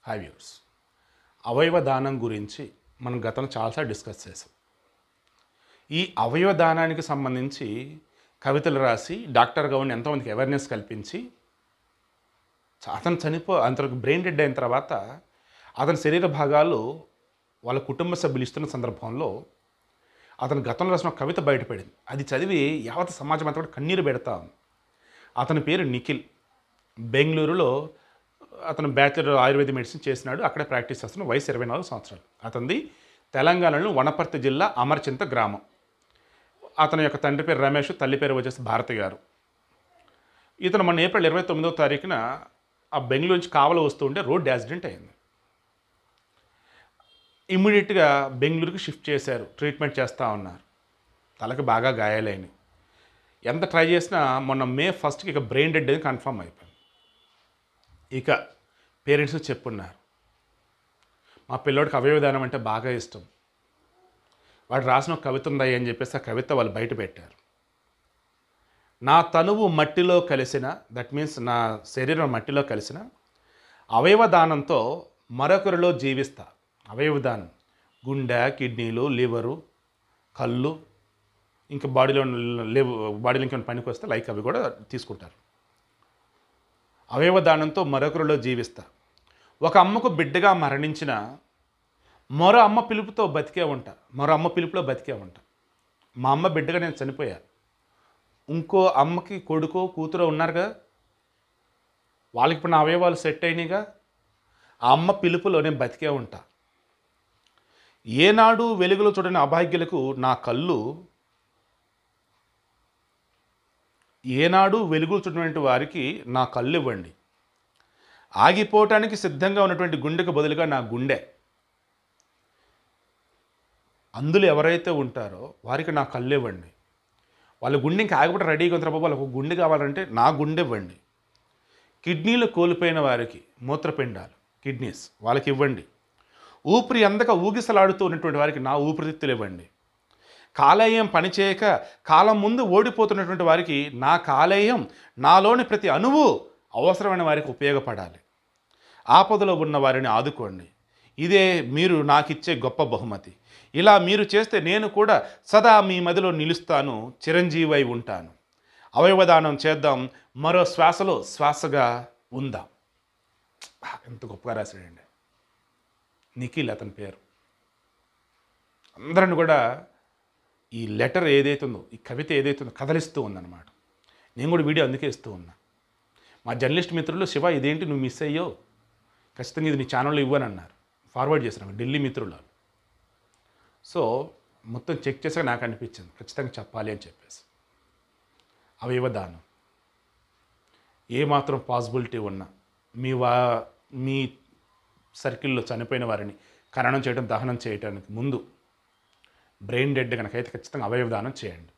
Hi viewers అవయవ దానం గురించి మనం గతంలో చాలాసార్లు డిస్కస్ చేసాం ఈ అవయవ దానానికి సంబంధించి కవితలు రాసి డాక్టర్ గౌన్ ఎంతోమందికి అవేర్నెస్ కల్పించి చ- అతను చనిపో అంతకు బ్రెయిన్ డెడ్ అయిన తర్వాత అతని శరీర భాగాలు వాళ్ళ కుటుంబ సభ్యులు ఇస్తున్న సందర్భంలో అతను గతంలో రాసిన ఒక కవిత బయటపడింది అది చదివి యావత్ సమాజం అంతా కూడా కన్నీరు పెడతా ఉంది అతని పేరు నిఖిల్ బెంగళూరులో అతను బ్యాచిలర్ ఆయుర్వేద మెడిసిన్ చేసినాడు అక్కడే ప్రాక్టీస్ చేస్తున్నాడు వయసు ఇరవై నాలుగు సంవత్సరాలు అతనిది తెలంగాణలో వనపర్తి జిల్లా అమర్చింత గ్రామం అతని యొక్క తండ్రి పేరు రమేష్ తల్లి పేరు వచ్చేసి భారతి గారు ఇతను మన ఏప్రిల్ ఇరవై తొమ్మిదవ తారీఖున ఆ బెంగళూరు నుంచి కావల వస్తూ ఉంటే రోడ్ యాక్సిడెంట్ అయింది ఇమ్మీడియట్గా బెంగళూరుకి షిఫ్ట్ చేశారు ట్రీట్మెంట్ చేస్తూ ఉన్నారు తలకి బాగా గాయాలైనవి ఎంత ట్రై చేసినా మొన్న మే ఫస్ట్కి ఇక బ్రెయిన్ డెడ్ అని కన్ఫర్మ్ అయిపోయింది ఇక పేరెంట్స్ చెప్పున్నారు మా పిల్లోడికి అవయవదానం అంటే బాగా ఇష్టం వాడు రాసిన ఒక కవిత ఉందా అని చెప్పేసి ఆ కవిత వాళ్ళు బయట పెట్టారు నా తనువు మట్టిలో కలిసిన దట్ మీన్స్ నా శరీరం మట్టిలో కలిసిన అవయవ దానంతో మరొకరిలో జీవిస్తా అవయవ దానం గుండె కిడ్నీలు లివరు కళ్ళు ఇంకా బాడీలో లేవు బాడీలో ఇంకేమైనా పనికి వస్తే లైక్ అవి కూడా తీసుకుంటారు అవయవ దానంతో మరొకరిలో జీవిస్తా ఒక అమ్మకు బిడ్డగా మరణించిన మరో అమ్మ పిలుపుతో బతికే ఉంటా మరో అమ్మ పిలుపులో బతికే ఉంటా మా అమ్మ బిడ్డగా నేను చనిపోయా ఇంకో అమ్మకి కొడుకో కూతురో ఉన్నారు కదా వాళ్ళకి ఇప్పుడు నా అవయవాలు సెట్ అయినాయిగా ఆ అమ్మ పిలుపులో నేను బతికే ఉంటా ఏనాడు వెలుగులో చూడని అభాగ్యులకు నా కళ్ళు ఏనాడు వెలుగులు చూడటువంటి వారికి నా కళ్ళు ఇవ్వండి ఆగిపోవటానికి సిద్ధంగా ఉన్నటువంటి గుండెకు బదులుగా నా గుండె అందులో ఎవరైతే ఉంటారో వారికి నా కళ్ళు ఇవ్వండి వాళ్ళ గుండె ఇంకా ఆగిపోతే రెడీగా ఉంటారు బాబు వాళ్ళకు గుండె కావాలంటే నా గుండె ఇవ్వండి కిడ్నీలు కోల్పోయిన వారికి మూత్రపిండాలు కిడ్నీస్ వాళ్ళకి ఇవ్వండి ఊపిరి అందక ఊగిసలాడుతూ ఉన్నటువంటి వారికి నా ఊపిరితిత్తులు ఇవ్వండి కాలేయం పనిచేయక కాలం ముందు ఓడిపోతున్నటువంటి వారికి నా కాలేయం నాలోని ప్రతి అణువు అవసరమైన వారికి ఉపయోగపడాలి ఆపదలో ఉన్న వారిని ఆదుకోండి ఇదే మీరు నాకిచ్చే గొప్ప బహుమతి ఇలా మీరు చేస్తే నేను కూడా సదా మీ మదిలో నిలుస్తాను చిరంజీవై ఉంటాను అవయవదానం చేద్దాం మరో శ్వాసలో శ్వాసగా ఉందాం ఎంత గొప్పగా రాశాడండి నిఖిల్ అతని పేరు అందరిని కూడా ఈ లెటర్ ఏదైతే ఉందో ఈ కవిత ఏదైతే ఉందో కదలిస్తూ ఉందన్నమాట నేను కూడా వీడియో అందుకే ఇస్తూ ఉన్నా మా జర్నలిస్ట్ మిత్రులు శివ ఇదేంటి నువ్వు మిస్ అయ్యో ఖచ్చితంగా ఇది నీ ఛానల్లో ఇవ్వని అన్నారు ఫార్వర్డ్ చేశాను ఢిల్లీ మిత్రులు వాళ్ళు. సో మొత్తం చెక్ చేసాక నాకు అనిపించింది ఖచ్చితంగా చెప్పాలి అని చెప్పేసి అవయవ దానం ఏమాత్రం పాసిబిలిటీ ఉన్నా మీ వా మీ సర్కిల్లో చనిపోయిన వారిని ఖననం చేయడం దహనం చేయడానికి ముందు బ్రెయిన్ డెడ్ కనుక అయితే ఖచ్చితంగా అవయవ దానం చేయండి